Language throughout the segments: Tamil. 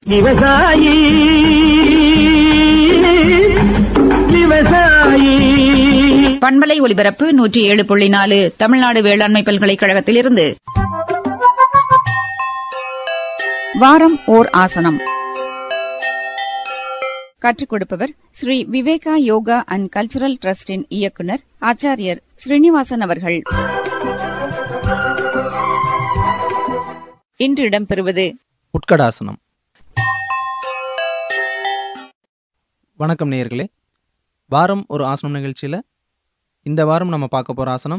விவசாயி விவசாயி பண்பலை ஒலிபரப்பு நூற்றி ஏழு புள்ளி நாலு தமிழ்நாடு வேளாண்மை பல்கலைக்கழகத்திலிருந்து வாரம் ஓர் ஆசனம் கற்றுக் கொடுப்பவர் ஸ்ரீ விவேகா யோகா அண்ட் கல்ச்சுரல் டிரஸ்டின் இயக்குனர் ஆச்சாரியர் ஸ்ரீனிவாசன் அவர்கள் இன்று இடம்பெறுவது உட்கடாசனம் வணக்கம் நேயர்களே வாரம் ஒரு ஆசனம் நிகழ்ச்சியில் இந்த வாரம் நம்ம பார்க்க போகிற ஆசனம்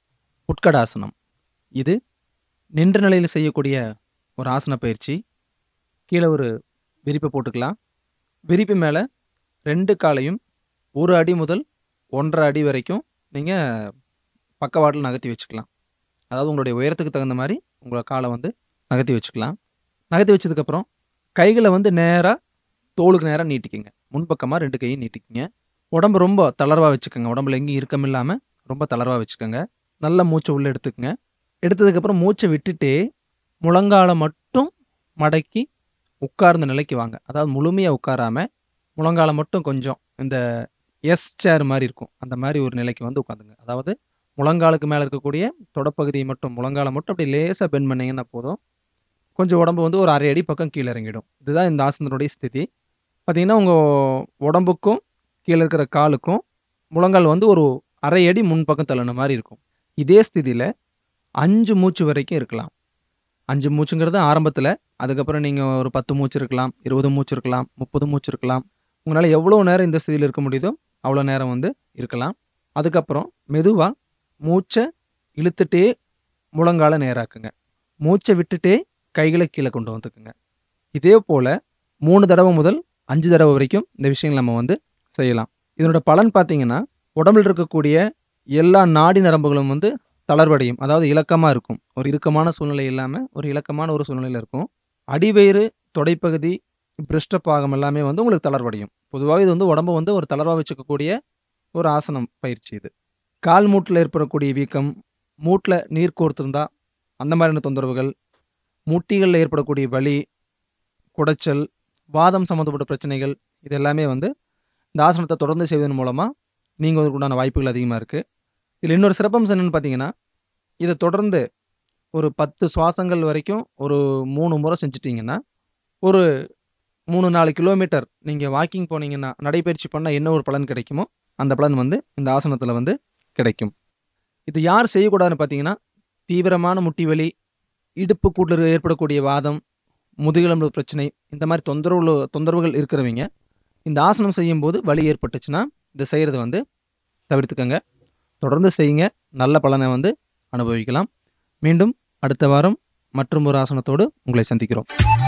உட்கடாசனம் இது நின்ற நிலையில் செய்யக்கூடிய ஒரு ஆசன பயிற்சி கீழே ஒரு விரிப்பை போட்டுக்கலாம் விரிப்பு மேலே ரெண்டு காலையும் ஒரு அடி முதல் ஒன்றரை அடி வரைக்கும் நீங்கள் பக்கவாட்டில் நகர்த்தி வச்சுக்கலாம் அதாவது உங்களுடைய உயரத்துக்கு தகுந்த மாதிரி உங்களை காலை வந்து நகர்த்தி வச்சுக்கலாம் நகர்த்தி வச்சதுக்கப்புறம் கைகளை வந்து நேராக தோளுக்கு நேராக நீட்டிக்குங்க முன்பக்கமாக ரெண்டு கையும் நீட்டிக்குங்க உடம்பு ரொம்ப தளர்வாக வச்சுக்கோங்க உடம்புல எங்கேயும் இறுக்கம் இல்லாமல் ரொம்ப தளர்வாக வச்சுக்கோங்க நல்ல மூச்சை உள்ளே எடுத்துக்கங்க எடுத்ததுக்கப்புறம் மூச்சை விட்டுட்டே முழங்காலை மட்டும் மடக்கி உட்கார்ந்த நிலைக்கு வாங்க அதாவது முழுமையாக உட்காராம முழங்காலை மட்டும் கொஞ்சம் இந்த எஸ் சேர் மாதிரி இருக்கும் அந்த மாதிரி ஒரு நிலைக்கு வந்து உட்காந்துங்க அதாவது முழங்காலுக்கு மேலே இருக்கக்கூடிய தொடப்பகுதியை மட்டும் முழங்காலை மட்டும் அப்படி லேசாக பெண்ட் பண்ணீங்கன்னா போதும் கொஞ்சம் உடம்பு வந்து ஒரு அரை அடி பக்கம் கீழே இறங்கிடும் இதுதான் இந்த ஆசனத்தினுடைய ஸ்திதி பார்த்தீங்கன்னா உங்கள் உடம்புக்கும் கீழே இருக்கிற காலுக்கும் முழங்கால் வந்து ஒரு அரை அடி முன்பக்கம் தள்ளின மாதிரி இருக்கும் இதே ஸ்திதியில் அஞ்சு மூச்சு வரைக்கும் இருக்கலாம் அஞ்சு மூச்சுங்கிறது ஆரம்பத்தில் அதுக்கப்புறம் நீங்கள் ஒரு பத்து மூச்சு இருக்கலாம் இருபது மூச்சு இருக்கலாம் முப்பது மூச்சு இருக்கலாம் உங்களால் எவ்வளோ நேரம் இந்த ஸ்திதியில் இருக்க முடியுதோ அவ்வளோ நேரம் வந்து இருக்கலாம் அதுக்கப்புறம் மெதுவாக மூச்சை இழுத்துட்டே முழங்கால நேராக்குங்க மூச்சை விட்டுட்டே கைகளை கீழே கொண்டு வந்துக்குங்க இதே போல் மூணு தடவை முதல் அஞ்சு தடவை வரைக்கும் இந்த விஷயங்கள் நம்ம வந்து செய்யலாம் இதனோட பலன் பார்த்தீங்கன்னா உடம்பில் இருக்கக்கூடிய எல்லா நாடி நரம்புகளும் வந்து தளர்வடையும் அதாவது இலக்கமாக இருக்கும் ஒரு இறுக்கமான சூழ்நிலை இல்லாமல் ஒரு இலக்கமான ஒரு சூழ்நிலையில் இருக்கும் அடிவயிறு தொடைப்பகுதி பிருஷ்ட பாகம் எல்லாமே வந்து உங்களுக்கு தளர்வடையும் பொதுவாக இது வந்து உடம்பை வந்து ஒரு தளர்வாக வச்சுக்கக்கூடிய ஒரு ஆசனம் பயிற்சி இது கால் மூட்டில் ஏற்படக்கூடிய வீக்கம் மூட்டில் நீர் கோர்த்திருந்தா அந்த மாதிரியான தொந்தரவுகள் முட்டிகளில் ஏற்படக்கூடிய வலி குடைச்சல் வாதம் சம்மந்தப்பட்ட பிரச்சனைகள் இது எல்லாமே வந்து இந்த ஆசனத்தை தொடர்ந்து செய்வதன் மூலமாக நீங்கள் உண்டான வாய்ப்புகள் அதிகமாக இருக்குது இதில் இன்னொரு சிறப்பம்சம் என்னென்னு பார்த்தீங்கன்னா இதை தொடர்ந்து ஒரு பத்து சுவாசங்கள் வரைக்கும் ஒரு மூணு முறை செஞ்சிட்டிங்கன்னா ஒரு மூணு நாலு கிலோமீட்டர் நீங்கள் வாக்கிங் போனீங்கன்னா நடைபயிற்சி பண்ணால் என்ன ஒரு பலன் கிடைக்குமோ அந்த பலன் வந்து இந்த ஆசனத்தில் வந்து கிடைக்கும் இது யார் செய்யக்கூடாதுன்னு பார்த்தீங்கன்னா தீவிரமான முட்டி வலி இடுப்பு கூட்டில் ஏற்படக்கூடிய வாதம் முதுகெலும்பு பிரச்சனை இந்த மாதிரி தொந்தரவு தொந்தரவுகள் இருக்கிறவங்க இந்த ஆசனம் செய்யும்போது வலி ஏற்பட்டுச்சுன்னா இதை செய்கிறத வந்து தவிர்த்துக்கங்க தொடர்ந்து செய்யுங்க நல்ல பலனை வந்து அனுபவிக்கலாம் மீண்டும் அடுத்த வாரம் மற்றும் ஒரு ஆசனத்தோடு உங்களை சந்திக்கிறோம்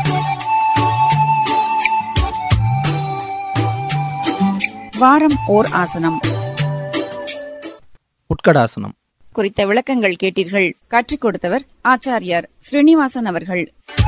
வாரம் ஓர் ஆசனம் உட்கடாசனம் குறித்த விளக்கங்கள் கேட்டீர்கள் கற்றுக் கொடுத்தவர் ஆச்சாரியார் ஸ்ரீனிவாசன் அவர்கள்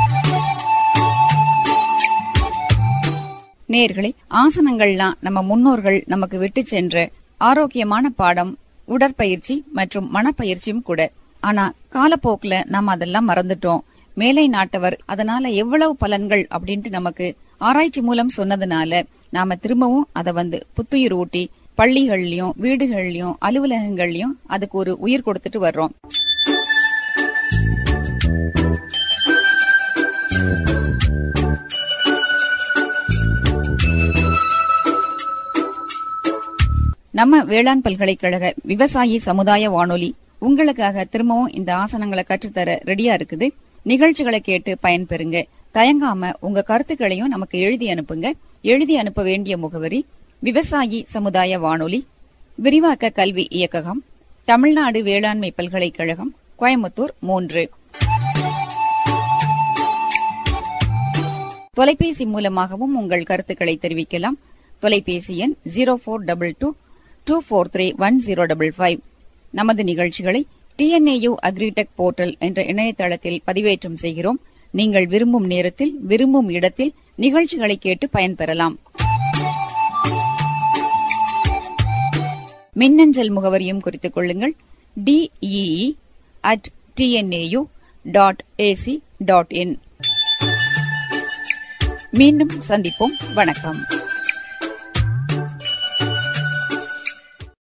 நேர்களே ஆசனங்கள்லாம் நம்ம முன்னோர்கள் நமக்கு விட்டு சென்ற ஆரோக்கியமான பாடம் உடற்பயிற்சி மற்றும் மனப்பயிற்சியும் கூட ஆனா காலப்போக்குல நாம அதெல்லாம் மறந்துட்டோம் மேலை நாட்டவர் அதனால எவ்வளவு பலன்கள் அப்படின்ட்டு நமக்கு ஆராய்ச்சி மூலம் சொன்னதுனால நாம திரும்பவும் அதை வந்து புத்துயிர் ஊட்டி பள்ளிகள்லயும் வீடுகள்லயும் அலுவலகங்கள்லயும் அதுக்கு ஒரு உயிர் கொடுத்துட்டு வர்றோம் நம்ம வேளாண் பல்கலைக்கழக விவசாயி சமுதாய வானொலி உங்களுக்காக திரும்பவும் இந்த ஆசனங்களை கற்றுத்தர ரெடியா இருக்குது நிகழ்ச்சிகளை கேட்டு பயன்பெறுங்க தயங்காம உங்க கருத்துக்களையும் நமக்கு எழுதி அனுப்புங்க எழுதி அனுப்ப வேண்டிய முகவரி விவசாயி சமுதாய வானொலி விரிவாக்க கல்வி இயக்ககம் தமிழ்நாடு வேளாண்மை பல்கலைக்கழகம் கோயம்புத்தூர் மூன்று தொலைபேசி மூலமாகவும் உங்கள் கருத்துக்களை தெரிவிக்கலாம் தொலைபேசி எண் zero four double two two four three one zero double five நமது நிகழ்ச்சிகளை டிஎன்ஏயு அக்ரிடெக் போர்ட்டல் என்ற இணையதளத்தில் பதிவேற்றம் செய்கிறோம் நீங்கள் விரும்பும் நேரத்தில் விரும்பும் இடத்தில் நிகழ்ச்சிகளை கேட்டு பயன்பெறலாம் மின்னஞ்சல் முகவரியும் குறித்துக் கொள்ளுங்கள் DEE at TNAU dot AC dot in மீண்டும் சந்திப்போம் வணக்கம்